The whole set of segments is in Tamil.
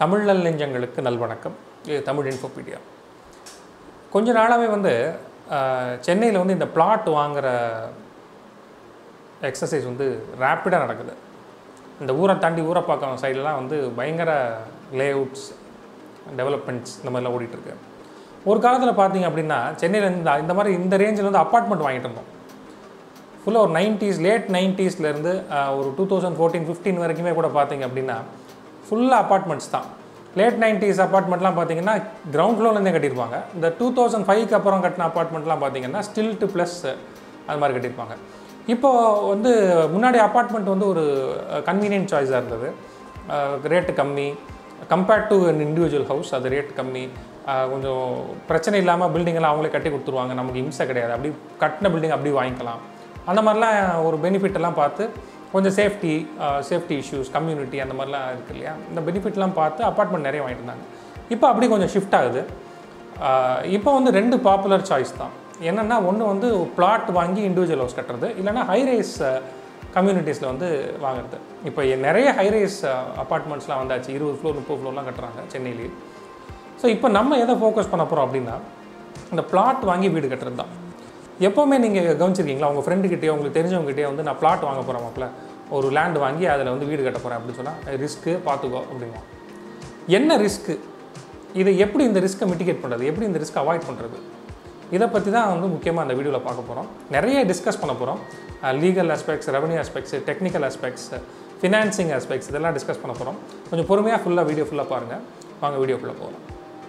தமிழ் நெஞ்சங்களுக்கு நல்வணக்கம் இது தமிழ் இன்ஃபோபீடியா கொஞ்ச நாளாகவே வந்து சென்னையில் வந்து இந்த பிளாட் வாங்குற எக்ஸசைஸ் வந்து ரேப்பிடாக நடக்குது இந்த ஊரை தாண்டி ஊரை பார்க்க சைட்லலாம் வந்து பயங்கர லேஅவுட்ஸ் டெவலப்மெண்ட்ஸ் இந்த மாதிரிலாம் ஓடிட்டுருக்கு ஒரு காலத்தில் பார்த்தீங்க அப்படின்னா சென்னையில் இந்த இந்த மாதிரி இந்த ரேஞ்சில் வந்து அப்பார்ட்மெண்ட் வாங்கிட்டு இருந்தோம் ஃபுல்லாக ஒரு நைன்ட்டீஸ் லேட் நைன்ட்டீஸ்லேருந்து ஒரு டூ தௌசண்ட் ஃபோர்டீன் ஃபிஃப்டீன் வரைக்குமே கூட பார்த்தீங்க அப்படின்னா ஃபுல்லாக அப்பார்ட்மெண்ட்ஸ் தான் லேட் நைன்ட்டீஸ் அப்பார்ட்மெண்ட்லாம் பார்த்தீங்கன்னா கிரவுண்ட் ஃப்ளோர்லேருந்தே கட்டியிருப்பாங்க இந்த டூ தௌசண்ட் ஃபைவ்க்கு அப்புறம் கட்டின அப்பார்ட்மெண்ட்லாம் பார்த்தீங்கன்னா ஸ்டில் டு ப்ளஸ் அது மாதிரி கட்டியிருப்பாங்க இப்போ வந்து முன்னாடி அப்பார்ட்மெண்ட் வந்து ஒரு கன்வீனியன்ட் சாய்ஸாக இருந்தது ரேட்டு கம்மி கம்பேர்ட் டு இண்டிவிஜுவல் ஹவுஸ் அது ரேட் கம்மி அஹ் கொஞ்சம் பிரச்சனை இல்லாமல் பில்டிங் எல்லாம் அவங்களே கட்டி கொடுத்துருவாங்க நமக்கு இம்சை கிடையாது அப்படி கட்டின பில்டிங் அப்படி வாங்கிக்கலாம் அந்த மாதிரிலாம் ஒரு பெனிஃபிட் எல்லாம் பார்த்து கொஞ்சம் சேஃப்டி சேஃப்டி இஷ்யூஸ் கம்யூனிட்டி அந்த மாதிரிலாம் இருக்குது இல்லையா இந்த பெனிஃபிட்லாம் பார்த்து அப்பார்ட்மெண்ட் நிறைய வாங்கிட்டு இருந்தாங்க இப்போ அப்படி கொஞ்சம் ஷிஃப்ட் ஆகுது ஆஹ் இப்போ வந்து ரெண்டு பாப்புலர் சாய்ஸ் தான் என்னென்னா ஒன்று வந்து பிளாட் வாங்கி இண்டிவிஜுவல் ஹவுஸ் கட்டுறது இல்லைன்னா ஹைரைஸ் கம்யூனிட்டிஸில் வந்து வாங்குறது இப்போ நிறைய ஹைரைஸ் அப்பார்ட்மெண்ட்ஸ்லாம் வந்தாச்சு இருபது ஃப்ளோர் முப்பது ஃப்ளோர்லாம் கட்டுறாங்க சென்னையிலேயே ஸோ இப்போ நம்ம எதை ஃபோக்கஸ் பண்ண போகிறோம் அப்படின்னா இந்த பிளாட் வாங்கி வீடு கட்டுறது தான் எப்போவுமே நீங்கள் கவனிச்சிருக்கீங்களா உங்கள் ஃப்ரெண்டுக்கிட்டேயோ உங்களுக்கு தெரிஞ்சவங்ககிட்டயோ வந்து நான் பிளாட் வாங்க போகிறேன் மாப்பிள்ள ஒரு லேண்ட் வாங்கி அதில் வந்து வீடு கட்ட போகிறேன் அப்படின்னு சொன்னால் ரிஸ்க்கு பார்த்துக்கோ அப்படிங்குவோம் என்ன ரிஸ்க்கு இதை எப்படி இந்த ரிஸ்க்கை மிட்டிகேட் பண்ணுறது எப்படி இந்த ரிஸ்க்கை அவாய்ட் பண்ணுறது இதை பற்றி தான் வந்து முக்கியமாக அந்த வீடியோவில் பார்க்க போகிறோம் நிறைய டிஸ்கஸ் பண்ண போகிறோம் legal aspects revenue aspects technical aspects financing aspects இதெல்லாம் டிஸ்கஸ் பண்ண போகிறோம் கொஞ்சம் பொறுமையாக ஃபுல்லாக வீடியோ ஃபுல்லாக பாருங்கள் வாங்க வீடியோக்குள்ளே போகலாம்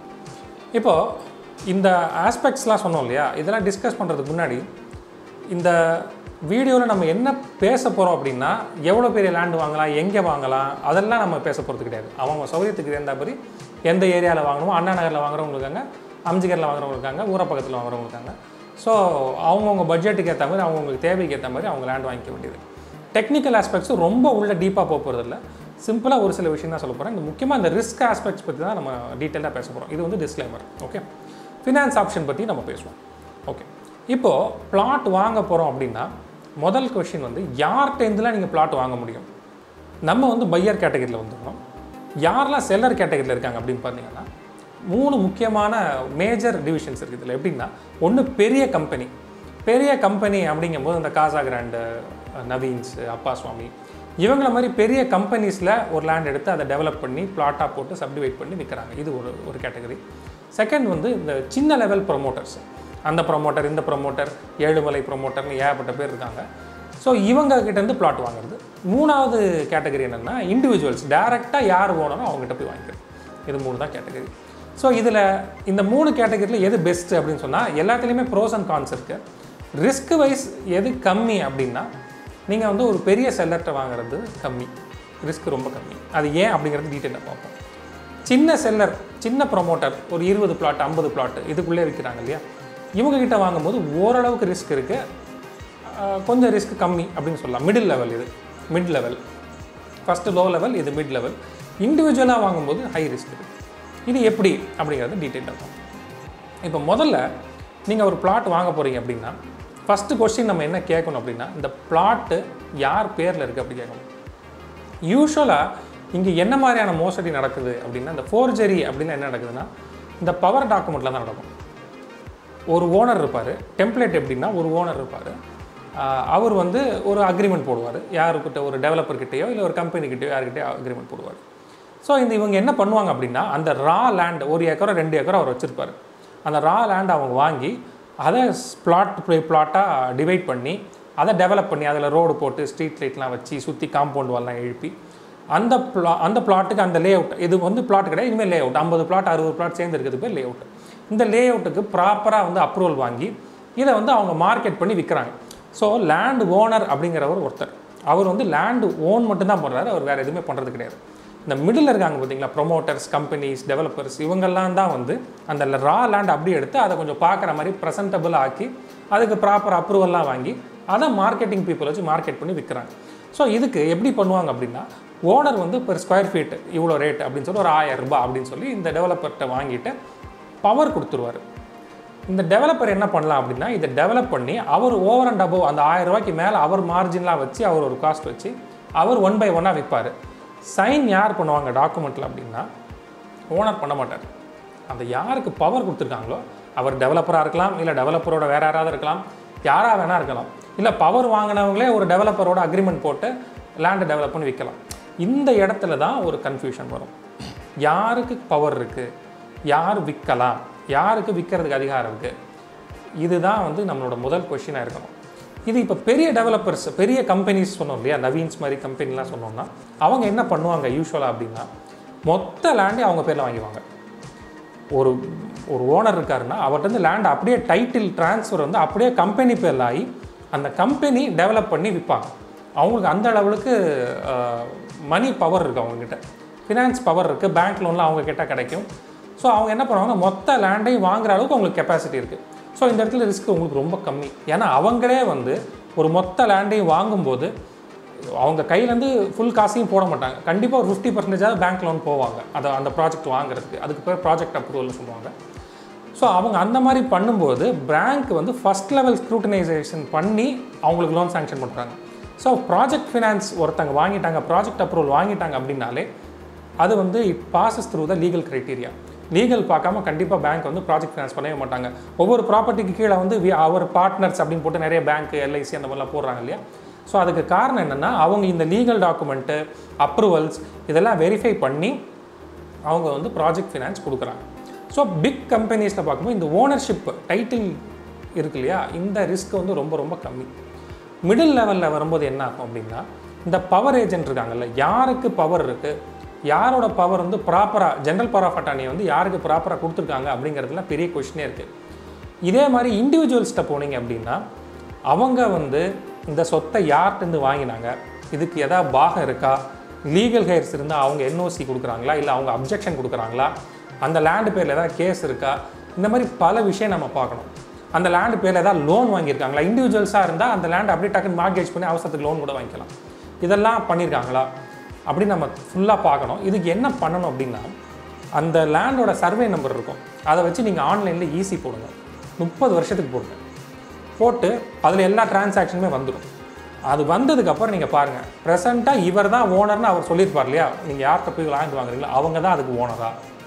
இப்போது இந்த ஆஸ்பெக்ட்ஸ்லாம் சொன்னோம் இல்லையா இதெல்லாம் டிஸ்கஸ் பண்ணுறதுக்கு முன்னாடி இந்த வீடியோவில் நம்ம என்ன பேச போகிறோம் அப்படின்னா எவ்வளோ பெரிய லேண்ட் வாங்கலாம் எங்கே வாங்கலாம் அதெல்லாம் நம்ம பேச போகிறது கிடையாது அவங்க சௌகரியத்துக்கு தகுந்த மாதிரி எந்த ஏரியாவில் வாங்கணுமோ அண்ணா நகரில் வாங்குறவங்க இருக்காங்க அம்ஜிகரில் வாங்குறவங்க இருக்காங்க ஊரப்பக்கத்தில் வாங்குறவங்க இருக்காங்க ஸோ அவங்கவுங்க பட்ஜெட்டுக்கு ஏற்ற மாதிரி அவங்கவுங்களுக்கு தேவைக்கு ஏற்ற மாதிரி அவங்க லேண்ட் வாங்கிக்க வேண்டியது டெக்னிக்கல் ஆஸ்பெக்ட்ஸ் ரொம்ப உள்ள டீப்பாக போக போகிறதில்ல சிம்பிளாக ஒரு சில விஷயம் தான் சொல்ல போகிறேன் இந்த முக்கியமாக இந்த ரிஸ்க் ஆஸ்பெக்ட்ஸ் பற்றி தான் நம்ம டீட்டெயிலாக பேச போகிறோம் இது வந்து டிஸ்க்ளைமர் ஓகே ஃபினான்ஸ் ஆப்ஷன் பற்றி நம்ம பேசுவோம் ஓகே இப்போது பிளாட் வாங்க போகிறோம் அப்படின்னா முதல் கொஷின் வந்து யார்கிட்டேருந்துலாம் நீங்கள் பிளாட் வாங்க முடியும் நம்ம வந்து பையர் கேட்டகரியில் வந்துருக்கோம் யாரெல்லாம் செல்லர் கேட்டகரியில் இருக்காங்க அப்படின்னு பார்த்தீங்கன்னா மூணு முக்கியமான மேஜர் டிவிஷன்ஸ் இருக்குது இதில் எப்படின்னா ஒன்று பெரிய கம்பெனி பெரிய கம்பெனி அப்படிங்கும்போது இந்த காசா கிராண்டு நவீன்ஸ் அப்பா சுவாமி இவங்கள மாதிரி பெரிய கம்பெனிஸில் ஒரு லேண்ட் எடுத்து அதை டெவலப் பண்ணி பிளாட்டாக போட்டு சப்டிவைட் பண்ணி விற்கிறாங்க இது ஒரு ஒரு கேட்டகரி செகண்ட் வந்து இந்த சின்ன லெவல் ப்ரொமோட்டர்ஸ் அந்த ப்ரொமோட்டர் இந்த ப்ரொமோட்டர் ஏழுமலை ப்ரொமோட்டர்னு ஏகப்பட்ட பேர் இருக்காங்க ஸோ இவங்க கிட்டேருந்து பிளாட் வாங்குறது மூணாவது கேட்டகரி என்னென்னா இண்டிவிஜுவல்ஸ் டேரெக்டாக யார் போனாலும் அவங்ககிட்ட போய் வாங்கிக்கிறது இது மூணு தான் கேட்டகரி ஸோ இதில் இந்த மூணு கேட்டகரியில் எது பெஸ்ட்டு அப்படின்னு சொன்னால் எல்லாத்துலேயுமே ப்ரோஸ் அண்ட் கான்ஸ் இருக்குது ரிஸ்க் வைஸ் எது கம்மி அப்படின்னா நீங்கள் வந்து ஒரு பெரிய செல்லர்கிட்ட வாங்குறது கம்மி ரிஸ்க் ரொம்ப கம்மி அது ஏன் அப்படிங்கிறது டீட்டெயிலாக பார்ப்போம் சின்ன செல்லர் சின்ன ப்ரொமோட்டர் ஒரு இருபது பிளாட் ஐம்பது பிளாட் இதுக்குள்ளே விற்கிறாங்க இல்லையா இவங்ககிட்ட வாங்கும்போது ஓரளவுக்கு ரிஸ்க் இருக்குது கொஞ்சம் ரிஸ்க் கம்மி அப்படின்னு சொல்லலாம் மிடில் லெவல் இது mid level first low level இது மிட் லெவல் இண்டிவிஜுவலாக வாங்கும்போது ஹை ரிஸ்க் இருக்குது இது எப்படி அப்படிங்கிறது டீட்டெயிலாக பார்ப்போம் இப்போ முதல்ல நீங்கள் ஒரு பிளாட் வாங்க போகிறீங்க அப்படின்னா ஃபஸ்ட்டு கொஸ்டின் நம்ம என்ன கேட்கணும் அப்படின்னா இந்த பிளாட்டு யார் பேரில் இருக்குது அப்படி கேட்கணும் யூஸ்வலாக இங்கே என்ன மாதிரியான மோசடி நடக்குது அப்படின்னா இந்த ஃபோர்ஜரி அப்படின்னா என்ன நடக்குதுன்னா இந்த பவர் டாக்குமெண்ட்டில் தான் நடக்கும் ஒரு ஓனர் இருப்பார் டெம்ப்ளேட் எப்படின்னா ஒரு ஓனர் இருப்பார் அவர் வந்து ஒரு அக்ரிமெண்ட் போடுவார் யாருக்கிட்ட ஒரு டெவலப்பர்கிட்டயோ இல்லை ஒரு கம்பெனிக்கிட்டயோ யாருக்கிட்டயோ அக்ரிமெண்ட் போடுவார் ஸோ இந்த இவங்க என்ன பண்ணுவாங்க அப்படின்னா அந்த ரா லேண்ட் ஒரு ஏக்கரோ ரெண்டு ஏக்கரோ அவர் வச்சுருப்பார் அந்த ரா லேண்ட் அவங்க வாங்கி அதை பிளாட் பிளாட்டாக டிவைட் பண்ணி அதை டெவலப் பண்ணி அதில் ரோடு போட்டு ஸ்ட்ரீட் லைட்லாம் வச்சு சுற்றி காம்பவுண்ட் வால்லாம் எழுப்பி அந்த பிளா அந்த பிளாட்டுக்கு அந்த லே அவுட் இது வந்து பிளாட் கிடையாது இனிமேல் லே அவுட் ஐம்பது பிளாட் அறுபது பிளாட் சேர்ந்து இருக்கிறது பேர் லே அவுட் இந்த லே அவுட்டுக்கு ப்ராப்பராக வந்து அப்ரூவல் வாங்கி இதை வந்து அவங்க மார்க்கெட் பண்ணி விற்கிறாங்க ஸோ லேண்ட் ஓனர் அப்படிங்கிறவர் ஒருத்தர் அவர் வந்து லேண்டு ஓன் மட்டும்தான் பண்ணுறாரு அவர் வேறு எதுவுமே பண்ணுறது கிடையாது இந்த மிடில் இருக்காங்க பார்த்தீங்களா ப்ரொமோட்டர்ஸ் கம்பெனிஸ் டெவலப்பர்ஸ் இவங்கெல்லாம் தான் வந்து அந்த ரா லேண்ட் அப்படியே எடுத்து அதை கொஞ்சம் பார்க்குற மாதிரி ப்ரெசன்டபுள் ஆக்கி அதுக்கு ப்ராப்பர் அப்ரூவல்லாம் வாங்கி அதை மார்க்கெட்டிங் பீப்புள் வச்சு மார்க்கெட் பண்ணி விற்கிறாங்க ஸோ இதுக்கு எப்படி பண்ணுவாங்க அப்படின்னா ஓனர் வந்து பெர் ஸ்கொயர் ஃபீட் இவ்வளோ ரேட் அப்படின்னு சொல்லி ஒரு ஆயிரம் ரூபாய் அப்படின்னு சொல்லி இந்த டெவலப்பர்கிட்ட வாங்கிட்டு பவர் கொடுத்துருவார் இந்த டெவலப்பர் என்ன பண்ணலாம் அப்படின்னா இதை டெவலப் பண்ணி அவர் ஓவர் அண்ட் அபவ் அந்த ஆயிரம் ரூபாய்க்கு மேலே அவர் மார்ஜின்லாம் வச்சு அவர் ஒரு காஸ்ட் வச்சு அவர் ஒன் பை ஒன்னாக விற்பார் சைன் யார் பண்ணுவாங்க டாக்குமெண்ட்டில் அப்படின்னா ஓனர் பண்ண மாட்டார் அந்த யாருக்கு பவர் கொடுத்துருக்காங்களோ அவர் டெவலப்பராக இருக்கலாம் இல்லை டெவலப்பரோட வேற யாராவது இருக்கலாம் யாராக வேணா இருக்கலாம் இல்லை பவர் வாங்கினவங்களே ஒரு டெவலப்பரோட அக்ரிமெண்ட் போட்டு லேண்டை டெவலப் பண்ணி விற்கலாம் இந்த இடத்துல தான் ஒரு கன்ஃபியூஷன் வரும் யாருக்கு பவர் இருக்குது யார் விற்கலாம் யாருக்கு விற்கிறதுக்கு அதிகாரம் இருக்குது இதுதான் வந்து நம்மளோட முதல் கொஷினாக இருக்கணும் இது இப்போ பெரிய டெவலப்பர்ஸ் பெரிய கம்பெனிஸ் சொன்னோம் இல்லையா நவீன்ஸ் மாதிரி கம்பெனிலாம் சொன்னோம்னா அவங்க என்ன பண்ணுவாங்க யூஸ்வலாக அப்படின்னா மொத்த லேண்டே அவங்க பேரில் வாங்கிடுவாங்க ஒரு ஒரு ஓனர் இருக்காருன்னா அவர்கிட்ட லேண்ட் அப்படியே டைட்டில் ட்ரான்ஸ்ஃபர் வந்து அப்படியே கம்பெனி பேரில் ஆகி அந்த கம்பெனி டெவலப் பண்ணி விற்பாங்க அவங்களுக்கு அந்த அளவுக்கு மணி பவர் இருக்குது அவங்கக்கிட்ட ஃபினான்ஸ் பவர் இருக்குது பேங்க் லோன்லாம் அவங்க கிட்ட கிடைக்கும் ஸோ அவங்க என்ன பண்ணுவாங்க மொத்த லேண்டையும் வாங்குற அளவுக்கு அவங்களுக்கு கெப்பாசிட்டி இருக்குது ஸோ இந்த இடத்துல ரிஸ்க் உங்களுக்கு ரொம்ப கம்மி ஏன்னா அவங்களே வந்து ஒரு மொத்த லேண்டையும் வாங்கும்போது அவங்க கையிலேருந்து ஃபுல் காசையும் போட மாட்டாங்க கண்டிப்பாக ஒரு ஃபிஃப்டி பர்சன்டேஜாவது பேங்க் லோன் போவாங்க அதை அந்த ப்ராஜெக்ட் வாங்குறதுக்கு அதுக்கு பேர் ப்ராஜெக்ட் அப்ரூவல்னு சொல்லுவாங்க ஸோ அவங்க அந்த மாதிரி பண்ணும்போது பேங்க் வந்து ஃபஸ்ட் லெவல் ஸ்க்ரூட்டனைசேஷன் பண்ணி அவங்களுக்கு லோன் சாங்ஷன் பண்ணுறாங்க ஸோ ப்ராஜெக்ட் ஃபினான்ஸ் ஒருத்தங்க வாங்கிட்டாங்க ப்ராஜெக்ட் அப்ரூவல் வாங்கிட்டாங்க அப்படின்னாலே அது வந்து it passes through the legal criteria legal பார்க்காம கண்டிப்பாக பேங்க் வந்து ப்ராஜெக்ட் ஃபினான்ஸ் பண்ணவே மாட்டாங்க ஒவ்வொரு ப்ராப்பர்ட்டிக்கு கீழே வந்து we- அவர் பார்ட்னர்ஸ் அப்படின்னு போட்டு நிறைய பேங்க் எல்ஐசி அந்த மாதிரிலாம் போடுறாங்க இல்லையா ஸோ அதுக்கு காரணம் என்னென்னா அவங்க இந்த லீகல் டாக்குமெண்ட்டு அப்ரூவல்ஸ் இதெல்லாம் வெரிஃபை பண்ணி அவங்க வந்து ப்ராஜெக்ட் ஃபினான்ஸ் கொடுக்குறாங்க ஸோ பிக் கம்பெனிஸில் பார்க்கும்போது இந்த ஓனர்ஷிப் டைட்டில் இருக்கு இல்லையா இந்த ரிஸ்க் வந்து ரொம்ப ரொம்ப கம்மி மிடில் லெவலில் வரும்போது என்ன ஆகும் அப்படின்னா இந்த பவர் ஏஜென்ட் இருக்காங்கல்ல யாருக்கு பவர் இருக்குது யாரோட பவர் வந்து ப்ராப்பராக ஜென்ரல் பவர் ஆஃப் அட்டானியை வந்து யாருக்கு ப்ராப்பராக கொடுத்துருக்காங்க அப்படிங்கிறதுல பெரிய கொஷினே இருக்குது இதே மாதிரி இண்டிவிஜுவல்ஸ்கிட்ட போனீங்க அப்படின்னா அவங்க வந்து இந்த சொத்தை யார்கிட்டருந்து வாங்கினாங்க இதுக்கு எதாவது பாகம் இருக்கா லீகல் ஹேர்ஸ் இருந்தால் அவங்க என்ஓசி கொடுக்குறாங்களா இல்லை அவங்க அப்ஜெக்ஷன் கொடுக்குறாங்களா அந்த லேண்டு பேரில் ஏதாவது கேஸ் இருக்கா இந்த மாதிரி பல விஷயம் நம்ம பார்க்கணும் அந்த லேண்டு பேரில் ஏதாவது லோன் வாங்கியிருக்காங்களா இண்டிவிஜுவல்ஸாக இருந்தால் அந்த லேண்ட் அப்படியே டக்குன்னு மார்கேஜ் பண்ணி அவசரத்துக்கு லோன் கூட வாங்கிக்கலாம் இதெல்லாம் பண்ணியிருக்காங்களா அப்படின்னு நம்ம ஃபுல்லாக பார்க்கணும் இதுக்கு என்ன பண்ணணும் அப்படின்னா அந்த லேண்டோட சர்வே நம்பர் இருக்கும் அதை வச்சு நீங்கள் ஆன்லைனில் ஈஸி போடுங்க முப்பது வருஷத்துக்கு போடுங்க போட்டு அதில் எல்லா டிரான்சாக்ஷனுமே வந்துடும் அது வந்ததுக்கப்புறம் நீங்கள் பாருங்கள் ப்ரெசண்ட்டாக இவர் தான் ஓனர்னு அவர் சொல்லியிருப்பார் இல்லையா நீங்கள் யார்கிட்ட போய் லேண்ட் வாங்குறீங்களோ அவங்க தான் அதுக்கு ஓனரா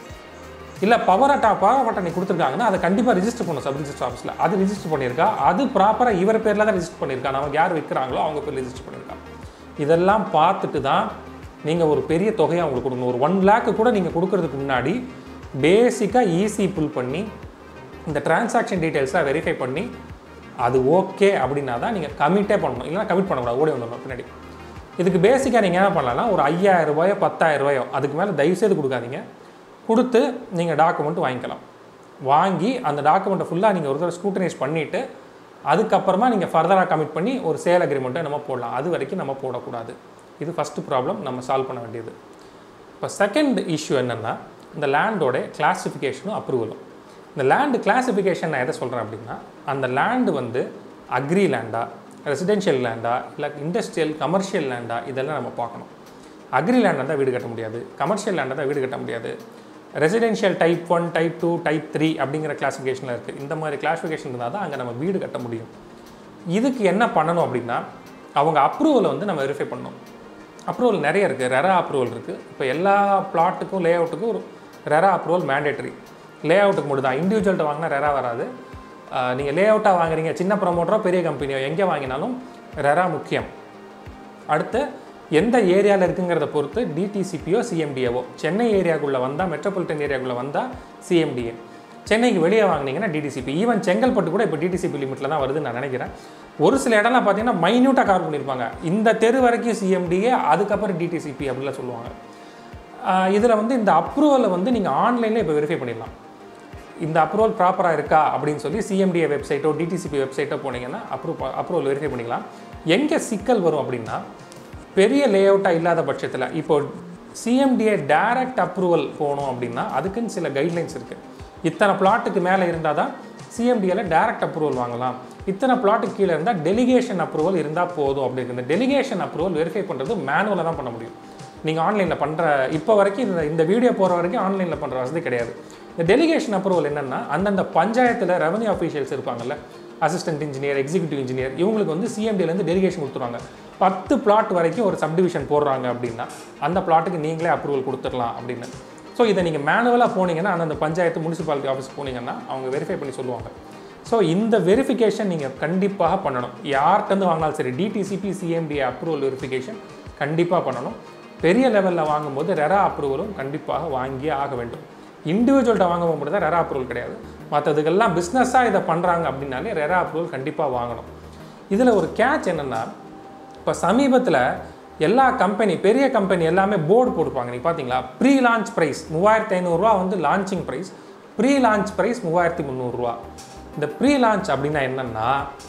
இல்லை பவர் அட்டா பவர் அட்டை நீ கொடுத்துருக்காங்கன்னா அதை கண்டிப்பாக ரிஜிஸ்டர் பண்ணணும் சப் ரிஜிஸ்டர் ஆஃபீஸில் அது ரிஜிஸ்டர் பண்ணியிருக்கா அது ப்ராப்பராக இவர் பேரில் தான் ரிஜிஸ்டர் பண்ணியிருக்கா நமக்கு யார் விற்கிறாங்களோ அவங்க பேர் ரிஜிஸ்டர் பண்ணியிருக்கா இதெல்லாம் பார்த்துட்டு தான் நீங்கள் ஒரு பெரிய தொகையை அவங்களுக்கு கொடுக்கணும் ஒரு ஒன் லேக்கு கூட நீங்கள் கொடுக்கறதுக்கு முன்னாடி பேசிக்காக ஈஸி புல் பண்ணி இந்த டிரான்சாக்ஷன் டீட்டெயில்ஸாக வெரிஃபை பண்ணி அது ஓகே அப்படின்னா தான் நீங்கள் கமிட்டே பண்ணணும் இல்லைனா கமிட் பண்ணக்கூடாது ஓடி வந்துடணும் பின்னாடி இதுக்கு பேசிக்காக நீங்கள் என்ன பண்ணலாம்னா ஒரு ஐயாயிரம் ரூபாயோ பத்தாயிரம் ரூபாயோ அதுக்கு மேலே தயவுசெய்து கொடுக்காதீங்க கொடுத்து நீங்கள் டாக்குமெண்ட் வாங்கிக்கலாம் வாங்கி அந்த டாக்குமெண்ட்டை ஃபுல்லாக நீங்கள் ஒரு தடவை ஸ்க்ரூட்டனைஸ் பண்ணிவிட்டு அதுக்கப்புறமா நீங்கள் ஃபர்தராக கமிட் பண்ணி ஒரு சேல் அக்ரிமெண்ட்டை நம்ம போடலாம் அது வரைக்கும் நம்ம போடக்கூடாது இது ஃபஸ்ட்டு ப்ராப்ளம் நம்ம சால்வ் பண்ண வேண்டியது இப்போ செகண்ட் இஷ்யூ என்னென்னா இந்த லேண்டோட கிளாசிஃபிகேஷனும் அப்ரூவலும் இந்த லேண்டு கிளாசிஃபிகேஷன் நான் எதை சொல்கிறேன் அப்படின்னா அந்த லேண்டு வந்து அக்ரி லேண்டா ரெசிடென்ஷியல் லேண்டா இல்லை இண்டஸ்ட்ரியல் கமர்ஷியல் லேண்டா இதெல்லாம் நம்ம பார்க்கணும் அக்ரி லேண்டாக தான் வீடு கட்ட முடியாது கமர்ஷியல் லேண்டாக தான் வீடு கட்ட முடியாது residential type one type two type three அப்படிங்கிற கிளாசிஃபிகேஷனில் இருக்குது இந்த மாதிரி கிளாசிஃபிகேஷன் இருந்தால் தான் அங்கே நம்ம வீடு கட்ட முடியும் இதுக்கு என்ன பண்ணணும் அப்படின்னா அவங்க அப்ரூவலை வந்து நம்ம வெரிஃபை பண்ணணும் அப்ரூவல் நிறைய இருக்குது ரெரா அப்ரூவல் இருக்குது இப்போ எல்லா பிளாட்டுக்கும் லே அவுட்டுக்கும் ஒரு ரெரா அப்ரூவல் மேண்டேட்டரி லே அவுட்டுக்கு மட்டும் தான் இண்டிவிஜுவல்கிட்ட வாங்கினா ரெரா வராது நீங்கள் லே அவுட்டாக வாங்குறீங்க சின்ன ப்ரொமோட்டரோ பெரிய கம்பெனியோ எங்கே வாங்கினாலும் ரெரா முக்கியம் அடுத்து எந்த ஏரியாவில் இருக்குங்கிறத பொறுத்து டிடிசிபியோ சிஎம்டிஏவோ சென்னை ஏரியாக்குள்ளே வந்தால் மெட்ரோபாலிட்டன் ஏரியாக்குள்ளே வந்தால் சிஎம்டிஏ சென்னைக்கு வெளியே வாங்குனீங்கன்னா டிடிசிபி ஈவன் செங்கல்பட்டு கூட இப்போ டிடிசிபி லிமிட்டில் தான் வருதுன்னு நான் நினைக்கிறேன் ஒரு சில இடம்லாம் பார்த்தீங்கன்னா மைன்யூட்டாக கவர் பண்ணியிருப்பாங்க இந்த தெரு வரைக்கும் சிஎம்டிஏ அதுக்கப்புறம் டிடிசிபி அப்படிலாம் சொல்லுவாங்க இதில் வந்து இந்த அப்ரூவலை வந்து நீங்கள் ஆன்லைனில் இப்போ வெரிஃபை பண்ணிடலாம் இந்த அப்ரூவல் ப்ராப்பராக இருக்கா அப்படின்னு சொல்லி சிஎம்டிஏ வெப்சைட்டோ டிடிசிபி வெப்சைட்டோ போனீங்கன்னா அப்ரூவ் அப்ரூவல் வெரிஃபை பண்ணிக்கலாம் எங்கே சிக்கல் வரும் அப்படின்னா பெரிய லே அவுட்டாக இல்லாத பட்சத்தில் இப்போ சிஎம்டிஏ டைரக்ட் அப்ரூவல் போகணும் அப்படின்னா அதுக்குன்னு சில கைட்லைன்ஸ் இருக்குது இத்தனை பிளாட்டுக்கு மேலே இருந்தால் தான் சிஎம்டிஏல டைரக்ட் அப்ரூவல் வாங்கலாம் இத்தனை பிளாட்டுக்கு கீழே இருந்தால் டெலிகேஷன் அப்ரூவல் இருந்தால் போதும் அப்படி இருக்குது இந்த டெலிகேஷன் அப்ரூவல் வெரிஃபை பண்ணுறது மேனுவலாக தான் பண்ண முடியும் நீங்கள் ஆன்லைனில் பண்ணுற இப்போ வரைக்கும் இந்த இந்த வீடியோ போகிற வரைக்கும் ஆன்லைனில் பண்ணுற வசதி கிடையாது இந்த டெலிகேஷன் அப்ரூவல் என்னென்னா அந்தந்த பஞ்சாயத்தில் ரெவன்யூ அஃபீஷியல்ஸ் இருப்பாங்கல்ல அசிஸ்டன்ட் இன்ஜினியர் எக்ஸிக்யூட்டிவ் இன்ஜினியர் இவங்களுக்கு வந்து சிஎம்டிலேருந்து டெலிகேஷன் கொடுத்துருவாங்க பத்து பிளாட் வரைக்கும் ஒரு சப்டிவிஷன் போடுறாங்க அப்படின்னா அந்த பிளாட்டுக்கு நீங்களே அப்ரூவல் கொடுத்துடலாம் அப்படின்னு ஸோ இதை நீங்கள் மேனுவலாக போனீங்கன்னா அந்த பஞ்சாயத்து முனிசிபாலிட்டி ஆஃபீஸ் போனீங்கன்னா அவங்க வெரிஃபை பண்ணி சொல்லுவாங்க ஸோ இந்த வெரிஃபிகேஷன் நீங்கள் கண்டிப்பாக பண்ணணும் யார்கிட்டருந்து வாங்கினாலும் சரி டிடிசிபி சிஎம்டி அப்ரூவல் வெரிஃபிகேஷன் கண்டிப்பாக பண்ணணும் பெரிய லெவலில் வாங்கும்போது ரெரா அப்ரூவலும் கண்டிப்பாக வாங்கியே ஆக வேண்டும் இண்டிவிஜுவல்கிட்ட வாங்கும்போது மட்டும் தான் ரெரா அப்ரூவல் கிடையாது மற்றதுக்கெல்லாம் பிஸ்னஸாக இதை பண்ணுறாங்க அப்படின்னாலே ரெரா அப்ரூவல் கண்டிப்பாக வாங்கணும் இதில் ஒரு கேட்ச் என்னென்னா இப்போ சமீபத்தில் எல்லா கம்பெனி பெரிய கம்பெனி எல்லாமே போர்டு போட்டிருப்பாங்க நீங்கள் பார்த்தீங்களா ப்ரீ லான்ச் ப்ரைஸ் மூவாயிரத்தி ஐநூறுரூவா வந்து launching price pre launch price மூவாயிரத்தி முந்நூறுரூவா இந்த ப்ரீ லான்ச் அப்படின்னா என்னென்னா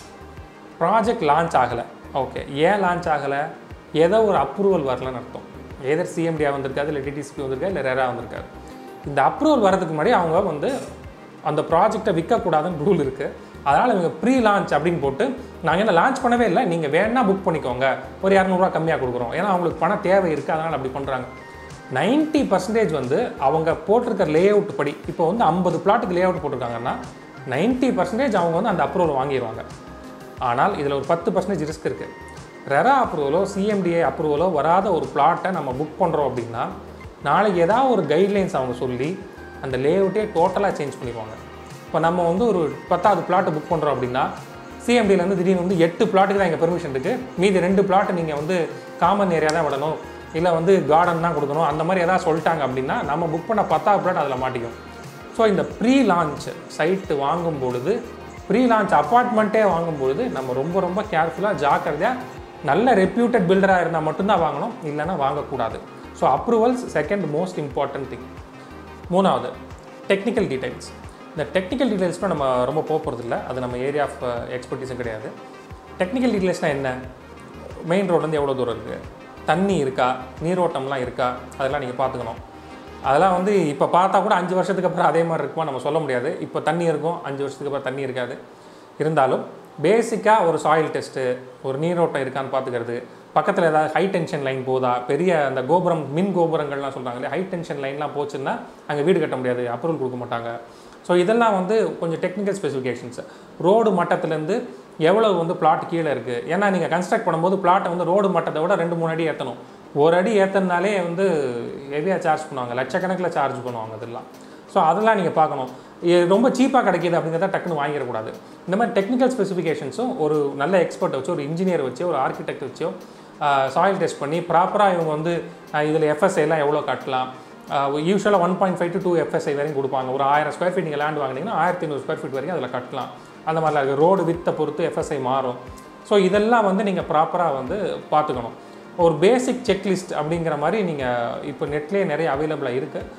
ப்ராஜெக்ட் லான்ச் ஆகலை ஓகே ஏன் லான்ச் ஆகலை ஏதோ ஒரு அப்ரூவல் வரலன்னு அர்த்தம் ஏதர் சிஎம்டியா வந்திருக்காது இல்லை டிடிசிபி வந்திருக்கா இல்லை ரெரா வந்திருக்காது இந்த அப்ரூவல் வரதுக்கு முன்னாடி அவங்க வந்து அந்த ப்ராஜெக்டை விற்கக்கூடாதுன்னு ரூல் இருக்குது அதனால் இவங்க ப்ரீ லான்ச் அப்படின்னு போட்டு நாங்கள் என்ன லான்ச் பண்ணவே இல்லை நீங்கள் வேணா புக் பண்ணிக்கோங்க ஒரு இரநூறுவா கம்மியாக கொடுக்குறோம் ஏன்னா அவங்களுக்கு பண தேவை இருக்குது அதனால் அப்படி பண்ணுறாங்க 90% பர்சன்டேஜ் வந்து அவங்க போட்டிருக்க லே அவுட் படி இப்போ வந்து ஐம்பது பிளாட்டுக்கு லே அவுட் போட்டிருக்காங்கன்னா 90% பர்சன்டேஜ் அவங்க வந்து அந்த அப்ரூவல் வாங்கிடுவாங்க ஆனால் இதில் ஒரு பத்து பர்சன்டேஜ் ரிஸ்க் இருக்குது ரெரா அப்ரூவலோ சிஎம்டிஏ அப்ரூவலோ வராத ஒரு பிளாட்டை நம்ம புக் பண்ணுறோம் அப்படின்னா நாளைக்கு ஏதாவது ஒரு கைட்லைன்ஸ் அவங்க சொல்லி அந்த லேஅவுட்டே டோட்டலாக சேஞ்ச் பண்ணிடுவாங்க இப்போ நம்ம வந்து ஒரு பத்தாவது பிளாட்டை புக் பண்ணுறோம் அப்படின்னா சிஎம்டியிலேருந்து திடீர்னு வந்து எட்டு பிளாட்டுக்கு தான் எங்கள் பெர்மிஷன் இருக்குது மீதி ரெண்டு பிளாட்டை நீங்கள் வந்து காமன் ஏரியா தான் விடணும் இல்லை வந்து கார்டன் தான் கொடுக்கணும் அந்த மாதிரி ஏதாவது சொல்லிட்டாங்க அப்படின்னா நம்ம புக் பண்ண பத்தாவது பிளாட் அதில் மாட்டிக்கும் ஸோ இந்த ப்ரீ லான்ச் சைட்டு வாங்கும் பொழுது ப்ரீ லான்ச் அப்பார்ட்மெண்ட்டே வாங்கும் பொழுது நம்ம ரொம்ப ரொம்ப கேர்ஃபுல்லாக ஜாக்கிரதையாக நல்ல ரெப்யூட்டட் பில்டராக இருந்தால் மட்டும்தான் வாங்கணும் இல்லைன்னா வாங்கக்கூடாது so approvals second most important thing மூணாவது டெக்னிக்கல் டீடைல்ஸ் இந்த டெக்னிக்கல் டீடைல்ஸ்னால் நம்ம ரொம்ப போக போகிறதில்ல அது நம்ம ஏரியா ஆஃப் எக்ஸ்பர்டீஸும் கிடையாது டெக்னிக்கல் டீடைல்ஸ்னால் என்ன மெயின் ரோட்லேருந்து எவ்வளோ தூரம் இருக்குது தண்ணி இருக்கா நீரோட்டம்லாம் இருக்கா அதெல்லாம் நீங்கள் பார்த்துக்கணும் அதெல்லாம் வந்து இப்போ பார்த்தா கூட அஞ்சு வருஷத்துக்கு அப்புறம் அதே மாதிரி இருக்குமா நம்ம சொல்ல முடியாது இப்போ தண்ணி இருக்கும் அஞ்சு வருஷத்துக்கு அப்புறம் தண்ணி இருக்காது இருந்தாலும் பேசிக்காக ஒரு சாயில் டெஸ்ட்டு ஒரு நீரோட்டம் இருக்கான்னு பார்த்துக்கிறது பக்கத்தில் ஏதாவது ஹை டென்ஷன் லைன் போதா பெரிய அந்த கோபுரம் மின் கோபுரங்கள்லாம் சொல்கிறாங்க இல்லையா ஹை டென்ஷன் லைன்லாம் போச்சுன்னா அங்கே வீடு கட்ட முடியாது அப்ரூவல் கொடுக்க மாட்டாங்க ஸோ இதெல்லாம் வந்து கொஞ்சம் டெக்னிக்கல் ஸ்பெசிஃபிகேஷன்ஸ் ரோடு மட்டத்துலேருந்து எவ்வளோ வந்து பிளாட் கீழே இருக்குது ஏன்னா நீங்கள் கன்ஸ்ட்ரக்ட் பண்ணும்போது பிளாட்டை வந்து ரோடு மட்டத்தை விட ரெண்டு மூணு அடி ஏற்றணும் ஒரு அடி ஏற்றினாலே வந்து ஹெவியாக சார்ஜ் பண்ணுவாங்க லட்சக்கணக்கில் சார்ஜ் பண்ணுவாங்க இதெல்லாம் ஸோ அதெல்லாம் நீங்கள் பார்க்கணும் இது ரொம்ப சீப்பாக கிடைக்கிது அப்படிங்கிறத டக்குன்னு வாங்கிடக்கூடாது இந்த மாதிரி டெக்னிக்கல் ஸ்பெசிஃபிகேஷன்ஸும் ஒரு நல்ல எக்ஸ்பர்ட் வச்சு ஒரு இன்ஜினியர் வச்சு ஒரு ஆர்கிடெக்ட் வச்சோ சாயில் டெஸ்ட் பண்ணி ப்ராப்பராக இவங்க வந்து இதில் எஃப்எஸ்ஐலாம் எவ்வளோ கட்டலாம் யூஸ்வலாக one point five to two FSI வரைக்கும் கொடுப்பாங்க ஒரு ஆயிரம் ஸ்கொயர் ஃபீட் நீங்கள் லேண்ட் வாங்கினீங்கன்னா ஆயிரத்தி ஐநூறு ஸ்கொயர் ஃபீட் வரைக்கும் அதில் கட்டலாம் அந்த மாதிரிலாம் இருக்குது ரோடு வித்தை பொறுத்து எஃப்எஸ்ஐ மாறும் ஸோ இதெல்லாம் வந்து நீங்கள் ப்ராப்பராக வந்து பார்த்துக்கணும் ஒரு பேசிக் செக்லிஸ்ட் அப்படிங்கிற மாதிரி நீங்கள் இப்போ நெட்லேயே நிறைய அவைலபிளாக இருக்குது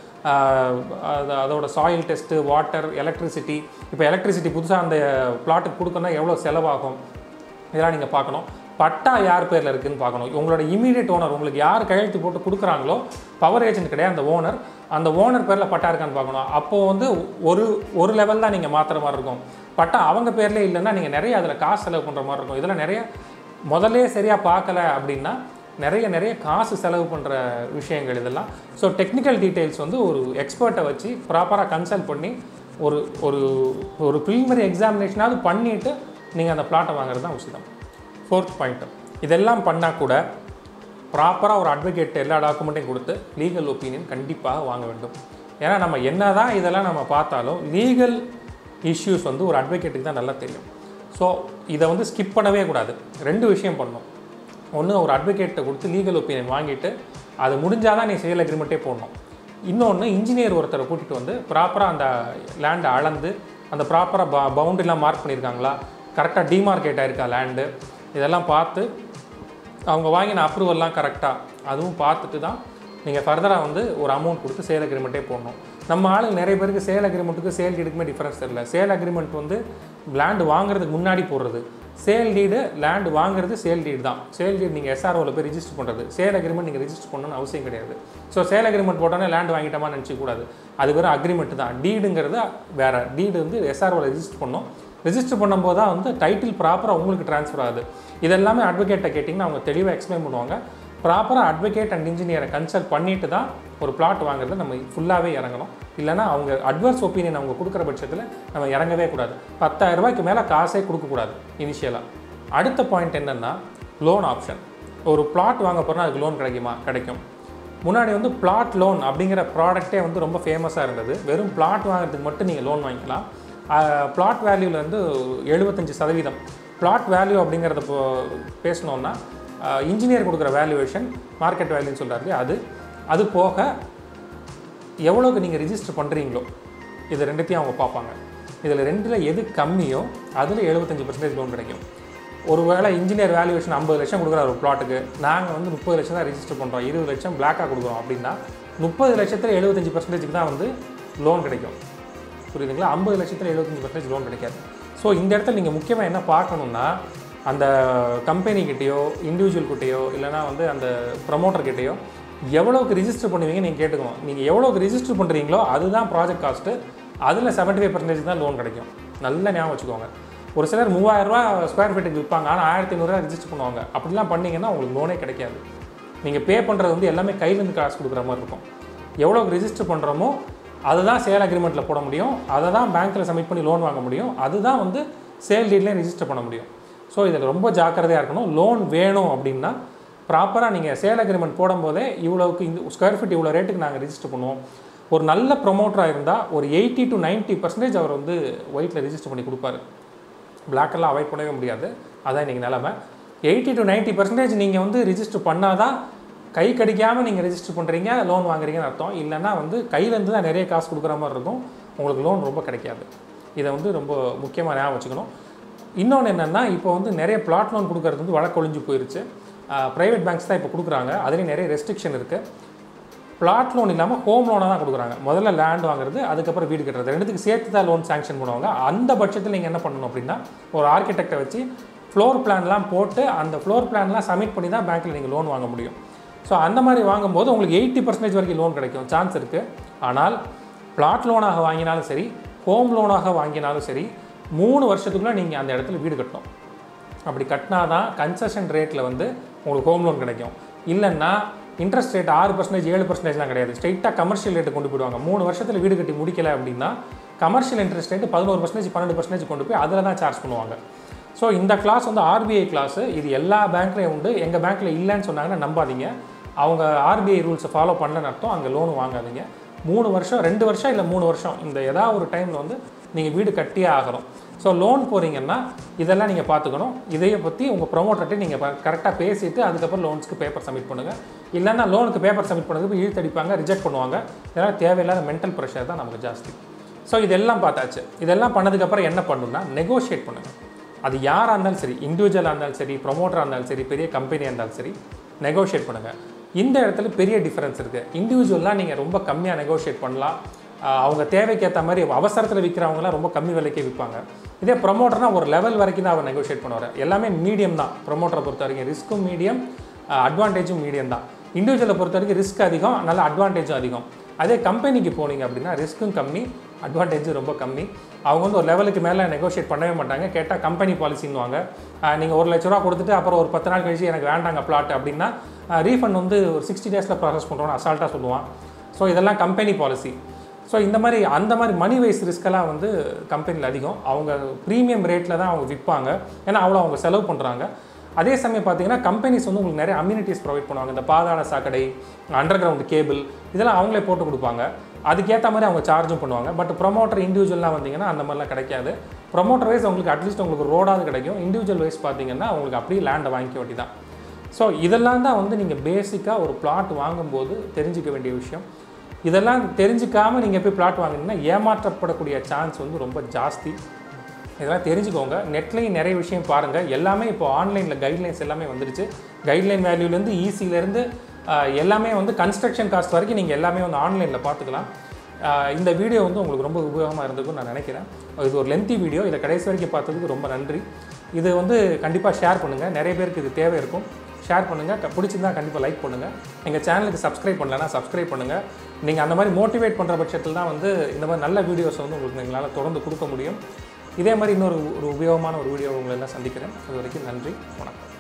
அது அதோட சாயில் டெஸ்ட்டு வாட்டர் எலக்ட்ரிசிட்டி இப்போ எலக்ட்ரிசிட்டி புதுசாக அந்த பிளாட்டுக்கு கொடுக்கணும்னா எவ்வளோ செலவாகும் இதெல்லாம் நீங்கள் பார்க்கணும் பட்டா யார் பேரில் இருக்குதுன்னு பார்க்கணும் உங்களோட இமீடியட் ஓனர் உங்களுக்கு யார் கையெழுத்து போட்டு கொடுக்குறாங்களோ பவர் ஏஜென்ட் கிடையாது அந்த ஓனர் அந்த ஓனர் பேரில் பட்டா இருக்கான்னு பார்க்கணும் அப்போது வந்து ஒரு ஒரு லெவல் தான் நீங்கள் மாற்றுற மாதிரி இருக்கும் பட்டா அவங்க பேர்லேயே இல்லைன்னா நீங்கள் நிறைய அதில் காசு செலவு பண்ணுற மாதிரி இருக்கும் இதெல்லாம் நிறைய முதல்லே சரியாக பார்க்கல அப்படின்னா நிறைய நிறைய காசு செலவு பண்ணுற விஷயங்கள் இதெல்லாம் ஸோ டெக்னிக்கல் டீட்டெயில்ஸ் வந்து ஒரு எக்ஸ்பர்ட்டை வச்சு ப்ராப்பராக கன்சல்ட் பண்ணி ஒரு ஒரு ஒரு ப்ரிலிமினரி எக்ஸாமினேஷனாவது பண்ணிவிட்டு நீங்கள் அந்த பிளாட்டை வாங்குறது தான் உசிதம் ஃபோர்த் பாயிண்ட் இதெல்லாம் பண்ணால் கூட ப்ராப்பராக ஒரு அட்வொகேட் எல்லா டாக்குமெண்ட்டையும் கொடுத்து லீகல் ஒப்பீனியன் கண்டிப்பாக வாங்க வேண்டும் ஏன்னா நம்ம என்ன தான் இதெல்லாம் நம்ம பார்த்தாலும் லீகல் இஷ்யூஸ் வந்து ஒரு அட்வொகேட்டுக்கு தான் நல்லா தெரியும் ஸோ இதை வந்து ஸ்கிப் பண்ணவே கூடாது ரெண்டு விஷயம் பண்ணணும் ஒன்று ஒரு அட்வொகேட்டை கொடுத்து லீகல் ஒப்பீனியன் வாங்கிட்டு அது முடிஞ்சால் தான் நீ சேல் அக்ரிமெண்ட்டே போடணும் இன்னொன்று இன்ஜினியர் ஒருத்தரை கூட்டிகிட்டு வந்து ப்ராப்பராக அந்த லேண்டை அளந்து அந்த ப்ராப்பராக ப பவுண்டரிலாம் மார்க் பண்ணியிருக்காங்களா கரெக்டாக டிமார்க்கேட் ஆயிருக்கா லேண்டு இதெல்லாம் பார்த்து அவங்க வாங்கின அப்ரூவல்லாம் கரெக்டாக அதுவும் பார்த்துட்டு தான் நீங்கள் ஃபர்தராக வந்து ஒரு அமௌண்ட் கொடுத்து சேல் அக்ரிமெண்ட்டே போடணும் நம்ம ஆளுங்க நிறைய பேருக்கு சேல் அக்ரிமெண்ட்டுக்கு சேல் டீடுக்குமே டிஃப்ரென்ஸ் தெரியல சேல் அக்ரிமெண்ட் வந்து லேண்டு வாங்குறதுக்கு முன்னாடி போடுறது சேல் டீடு லேண்டு வாங்குறது சேல் டீடு தான் சேல் டீடு நீங்கள் எஸ்ஆர்ஓவில் போய் ரிஜிஸ்டர் பண்ணுறது சேல் அக்ரிமெண்ட் நீங்கள் ரிஜிஸ்டர் பண்ணணும்னு அவசியம் கிடையாது ஸோ சேல் அக்ரிமெண்ட் போட்டோன்னே லேண்ட் வாங்கிட்டோமா நினச்சிக்கூடாது அது வெறும் அக்ரிமெண்ட் தான் டீடுங்கிறது வேறு டீடு வந்து எஸ்ஆர்ஓவில் ரிஜிஸ்டர் பண்ணணும் ரிஜிஸ்டர் பண்ணும்போது தான் வந்து டைட்டில் ப்ராப்பராக உங்களுக்கு ட்ரான்ஸ்ஃபர் ஆகுது இதெல்லாமே அட்வொகேட்டை கேட்டிங்கன்னா அவங்க தெளிவாக எக்ஸ்பிளைன் பண்ணுவாங்க ப்ராப்பராக அட்வொகேட் அண்ட் இன்ஜினியரை கன்சல்ட் பண்ணிட்டு தான் ஒரு பிளாட் வாங்குறது நம்ம ஃபுல்லாகவே இறங்கணும் இல்லைனா அவங்க அட்வர்ஸ் ஒப்பீனியன் அவங்க கொடுக்குற பட்சத்தில் நம்ம இறங்கவே கூடாது பத்தாயிரம் ரூபாய்க்கு மேலே காசே கொடுக்கக்கூடாது இனிஷியலாக அடுத்த பாயிண்ட் என்னென்னா லோன் ஆப்ஷன் ஒரு பிளாட் வாங்க போகிறோம்னா அதுக்கு லோன் கிடைக்குமா கிடைக்கும் முன்னாடி வந்து பிளாட் லோன் அப்படிங்கிற ப்ராடக்ட்டே வந்து ரொம்ப ஃபேமஸாக இருந்தது வெறும் பிளாட் வாங்குறதுக்கு மட்டும் நீங்கள் லோன் வாங்கிக்கலாம் பிளாட் வேல்யூலேருந்து எழுபத்தஞ்சி சதவீதம் பிளாட் வேல்யூ அப்படிங்கிறத இப்போ பேசணுன்னா இன்ஜினியர் கொடுக்குற வேல்யூவேஷன் மார்க்கெட் வேல்யூன்னு சொல்கிறாரு அது அது போக எவ்வளோக்கு நீங்கள் ரிஜிஸ்டர் பண்ணுறீங்களோ இது ரெண்டுத்தையும் அவங்க பார்ப்பாங்க இதில் ரெண்டில் எது கம்மியோ அதில் எழுபத்தஞ்சி பர்சன்டேஜ் லோன் கிடைக்கும் ஒருவேளை இன்ஜினியர் வேல்யூவேஷன் ஐம்பது லட்சம் கொடுக்குறாரு ஒரு பிளாட்டுக்கு நாங்கள் வந்து முப்பது லட்சம் தான் ரிஜிஸ்டர் பண்ணுறோம் இருபது லட்சம் பிளாக்காக கொடுக்குறோம் அப்படின்னா முப்பது லட்சத்தில் எழுபத்தஞ்சி பர்சன்டேஜுக்கு தான் வந்து லோன் கிடைக்கும் புரியுதுங்களா ஐம்பது லட்சத்தில் எழுபத்தஞ்சி பர்சன்டேஜ் லோன் கிடைக்காது ஸோ இந்த இடத்துல நீங்கள் முக்கியமாக என்ன பார்க்கணுன்னா அந்த கம்பெனிக்கிட்டேயோ இண்டிவிஜுவல்கிட்டேயோ இல்லைனா வந்து அந்த ப்ரமோட்டர்கிட்டேயோ எவ்வளோக்கு ரிஜிஸ்டர் பண்ணுவீங்க நீங்கள் கேட்டுக்கணும் நீங்கள் எவ்வளோக்கு ரிஜிஸ்டர் பண்ணுறீங்களோ அதுதான் ப்ராஜெக்ட் காஸ்ட்டு அதில் செவன்ட்டி ஃபைவ் பர்சன்டேஜ் தான் லோன் கிடைக்கும் நல்ல ஞாபகம் வச்சுக்கோங்க ஒரு சிலர் மூவாயிரரூவா ஸ்கொயர் ஃபீட்டுக்கு விற்பாங்க ஆனால் ஆயிரத்தி ஐநூறுரூவா ரிஜிஸ்டர் பண்ணுவாங்க அப்படிலாம் பண்ணிங்கன்னா உங்களுக்கு லோனே கிடைக்காது நீங்கள் பே பண்ணுறது வந்து எல்லாமே கையிலேருந்து காசு கொடுக்குற மாதிரி இருக்கும் எவ்வளோக்கு ரிஜிஸ்டர் பண்ணுறோமோ அதுதான் சேல் அக்ரிமெண்ட்டில் போட முடியும் அதை தான் பேங்க்கில் சப்மிட் பண்ணி லோன் வாங்க முடியும் அதுதான் வந்து சேல் டீட்லேயும் ரிஜிஸ்டர் பண்ண முடியும் ஸோ இதில் ரொம்ப ஜாக்கிரதையாக இருக்கணும் லோன் வேணும் அப்படின்னா ப்ராப்பராக நீங்கள் சேல் அக்ரிமெண்ட் போடும்போதே இவ்வளோக்கு இந்த ஸ்கொயர் ஃபீட் இவ்வளோ ரேட்டுக்கு நாங்கள் ரிஜிஸ்டர் பண்ணுவோம் ஒரு நல்ல ப்ரொமோட்டராக இருந்தால் ஒரு எயிட்டி டு 90% பர்சன்டேஜ் அவர் வந்து ஒயிட்டில் ரிஜிஸ்டர் பண்ணி கொடுப்பாரு பிளாக்கெல்லாம் அவாய்ட் பண்ணவே முடியாது அதான் இன்றைக்கி நிலமை எயிட்டி டு 90% பர்சன்டேஜ் நீங்கள் வந்து ரிஜிஸ்டர் பண்ணாதான் கை கடிக்காமல் நீங்கள் ரெஜிஸ்டர் பண்ணுறீங்க லோன் வாங்குறீங்கன்னு அர்த்தம் இல்லைன்னா வந்து கையிலேருந்து தான் நிறைய காசு கொடுக்குற மாதிரி இருக்கும் உங்களுக்கு லோன் ரொம்ப கிடைக்காது இதை வந்து ரொம்ப முக்கியமாக ஞாபகம் வச்சுக்கணும் இன்னொன்று என்னென்னா இப்போ வந்து நிறைய பிளாட் லோன் கொடுக்கறது வந்து வழக்கொழிஞ்சு போயிருச்சு ப்ரைவேட் பேங்க்ஸ் தான் இப்போ கொடுக்குறாங்க அதுலேயும் நிறைய ரெஸ்ட்ரிக்ஷன் இருக்குது பிளாட் லோன் இல்லாமல் ஹோம் லோனாக தான் கொடுக்குறாங்க முதல்ல லேண்ட் வாங்குறது அதுக்கப்புறம் வீடு கட்டுறது ரெண்டுத்துக்கு சேர்த்து தான் லோன் சாங்ஷன் பண்ணுவாங்க அந்த பட்சத்தில் நீங்கள் என்ன பண்ணணும் அப்படின்னா ஒரு ஆர்கிடெக்டை வச்சு ஃப்ளோர் பிளான்லாம் போட்டு அந்த ஃப்ளோர் பிளான்லாம் சப்மிட் பண்ணி தான் பேங்க்கில் நீங்கள் லோன் வாங்க முடியும் ஸோ அந்த மாதிரி வாங்கும்போது உங்களுக்கு எயிட்டி பர்சன்டேஜ் வரைக்கும் லோன் கிடைக்கும் சான்ஸ் இருக்குது ஆனால் பிளாட் லோனாக வாங்கினாலும் சரி ஹோம் லோனாக வாங்கினாலும் சரி மூணு வருஷத்துக்குள்ளே நீங்கள் அந்த இடத்துல வீடு கட்டணும் அப்படி கட்டினா தான் கன்செஷன் ரேட்டில் வந்து உங்களுக்கு ஹோம் லோன் கிடைக்கும் இல்லைன்னா இன்ட்ரெஸ்ட் ரேட் ஆறு பர்சன்டேஜ் ஏழு பர்சன்டேஜ்லாம் கிடையாது ஸ்ட்ரைட்டாக கமர்ஷியல் ரேட்டு கொண்டு போயிடுவாங்க மூணு வருஷத்தில் வீடு கட்டி முடிக்கல அப்படின்னா கமர்ஷியல் இன்ட்ரெஸ்ட் ரேட்டு பதினோரு பர்சன்டேஜ் பன்னெண்டு பர்சன்டேஜ் கொண்டு போய் அதில் தான் சார்ஜ் பண்ணுவாங்க ஸோ இந்த கிளாஸ் வந்து ஆர்பிஐ கிளாஸ் இது எல்லா பேங்க்லேயும் உண்டு எங்கள் பேங்க்கில் இல்லைன்னு சொன்னாங்கன்னா நம்பாதீங்க அவங்க ஆர்பிஐ ரூல்ஸை ஃபாலோ பண்ணலன்னு அர்த்தம் அங்கே லோன் வாங்காதீங்க மூணு வருஷம் ரெண்டு வருஷம் இல்லை மூணு வருஷம் இந்த ஏதாவது ஒரு டைமில் வந்து நீங்கள் வீடு கட்டியே ஆகணும் ஸோ லோன் போகிறீங்கன்னா இதெல்லாம் நீங்கள் பார்த்துக்கணும் இதையை பற்றி உங்கள் ப்ரொமோட்டர்கிட்ட நீங்கள் கரெக்டாக பேசிட்டு அதுக்கப்புறம் லோன்ஸ்க்கு பேப்பர் சப்மிட் பண்ணுங்கள் இல்லைன்னா லோனுக்கு பேப்பர் சப்மிட் பண்ணதுக்கு இழுத்தடிப்பாங்க ரிஜெக்ட் பண்ணுவாங்க இதெல்லாம் தேவையில்லாத மென்டல் ப்ரெஷர் தான் நமக்கு ஜாஸ்தி ஸோ இதெல்லாம் பார்த்தாச்சு இதெல்லாம் பண்ணதுக்கப்புறம் என்ன பண்ணணும்னா நெகோஷியேட் பண்ணுங்கள் அது யாராக இருந்தாலும் சரி இண்டிவிஜுவலாக இருந்தாலும் சரி ப்ரொமோட்டராக இருந்தாலும் சரி பெரிய கம்பெனியாக இருந்தாலும் சரி நெகோஷியேட் பண்ணுங்கள் இந்த இடத்துல பெரிய டிஃப்ரென்ஸ் இருக்குது இண்டிவிஜுவலாக நீங்கள் ரொம்ப கம்மியாக நெகோஷியேட் பண்ணலாம் ஆஹ் அவங்க தேவைக்கு ஏற்ற மாதிரி அவசரத்தில் விற்கிறவங்களாம் ரொம்ப கம்மி விலைக்கே விற்பாங்க இதே ப்ரொமோட்டர்னா ஒரு லெவல் வரைக்கும் தான் அவர் நெகோஷியேட் பண்ணுவார் எல்லாமே மீடியம் தான் ப்ரொமோட்டரை பொறுத்த வரைக்கும் ரிஸ்க்கும் மீடியம் அட்வான்டேஜும் மீடியம் தான் இண்டிவிஜுவலை பொறுத்த வரைக்கும் ரிஸ்க் அதிகம் நல்ல அட்வான்டேஜும் அதிகம் அதே கம்பெனிக்கு போனீங்க அப்படின்னா ரிஸ்க்கும் கம்மி அட்வான்டேஜும் ரொம்ப கம்மி அவங்க வந்து ஒரு லெவலுக்கு மேலே நெகோஷியேட் பண்ணவே மாட்டாங்க கேட்டால் கம்பெனி பாலிசின்னுவாங்க நீங்கள் ஒரு லட்ச ரூபா கொடுத்துட்டு அப்புறம் ஒரு பத்து நாள் கழிச்சு எனக்கு வேண்டாங்க பிளாட் அப்படின்னா ரீஃபண்ட் வந்து ஒரு சிக்ஸ்டி டேஸில் ப்ராசஸ் பண்ணுறோன்னு அசால்ட்டாக சொல்லுவான் ஸோ இதெல்லாம் கம்பெனி பாலிசி ஸோ இந்த மாதிரி அந்த மாதிரி மணி வைஸ் ரிஸ்க்கெல்லாம் வந்து கம்பெனியில் அதிகம் அவங்க ப்ரீமியம் ரேட்டில் தான் அவங்க விற்பாங்க ஏன்னா அவ்வளோ அவங்க செலவு பண்ணுறாங்க அதே சமயம் பார்த்தீங்கன்னா கம்பெனிஸ் வந்து உங்களுக்கு நிறைய அம்யூனிட்டிஸ் ப்ரொவைட் பண்ணுவாங்க இந்த பாதாள சாக்கடை அண்டர் கிரவுண்ட் கேபிள் இதெல்லாம் அவங்களே போட்டு கொடுப்பாங்க அதுக்கேற்ற மாதிரி அவங்க சார்ஜும் பண்ணுவாங்க பட் ப்ரொமோட்டர் இண்டிவிஜுவல்லாம் வந்தீங்கன்னா அந்த மாதிரிலாம் கிடைக்காது ப்ரொமோட்டர் வைஸ் உங்களுக்கு அட்லீஸ்ட் உங்களுக்கு ரோடாவது கிடைக்கும் இண்டிவிஜுவல் வைஸ் பார்த்தீங்கன்னா உங்களுக்கு அப்படியே லேண்டை வாங்கிக்க வேண்டி தான் ஸோ இதெல்லாம் தான் வந்து நீங்கள் பேசிக்காக ஒரு பிளாட் வாங்கும்போது தெரிஞ்சிக்க வேண்டிய விஷயம் இதெல்லாம் தெரிஞ்சுக்காம நீங்கள் போய் பிளாட் வாங்கினீங்கன்னா ஏமாற்றப்படக்கூடிய சான்ஸ் வந்து ரொம்ப ஜாஸ்தி இதெல்லாம் தெரிஞ்சுக்கோங்க நெட்லேயும் நிறைய விஷயம் பாருங்கள் எல்லாமே இப்போ ஆன்லைனில் கைட்லைன்ஸ் எல்லாமே வந்துருச்சு கைட்லைன் வேல்யூலேருந்து ஈஸிலேருந்து எல்லாமே வந்து கன்ஸ்ட்ரக்ஷன் காஸ்ட் வரைக்கும் நீங்கள் எல்லாமே வந்து ஆன்லைனில் பார்த்துக்கலாம் ஆஹ் இந்த வீடியோ வந்து உங்களுக்கு ரொம்ப உபயோகமாக இருந்திருக்கும்னு நான் நினைக்கிறேன் இது ஒரு லென்த்தி வீடியோ இதை கடைசி வரைக்கும் பார்த்ததுக்கு ரொம்ப நன்றி இது வந்து கண்டிப்பாக ஷேர் பண்ணுங்கள் நிறைய பேருக்கு இது தேவை இருக்கும் ஷேர் பண்ணுங்கள் பிடிச்சிருந்தா கண்டிப்பாக லைக் பண்ணுங்கள் எங்கள் சேனலுக்கு சப்ஸ்கிரைப் பண்ணலன்னா சப்ஸ்கிரைப் பண்ணுங்கள் நீங்கள் அந்த மாதிரி மோட்டிவேட் பண்ணுற பட்சத்தில் தான் வந்து இந்த மாதிரி நல்ல வீடியோஸ் வந்து உங்களுக்கு எங்களால் தொடர்ந்து கொடுக்க முடியும் இதே மாதிரி இன்னொரு ஒரு உபயோகமான ஒரு வீடியோ உங்களை எல்லாம் சந்திக்கிறேன் அது வரைக்கும் நன்றி வணக்கம்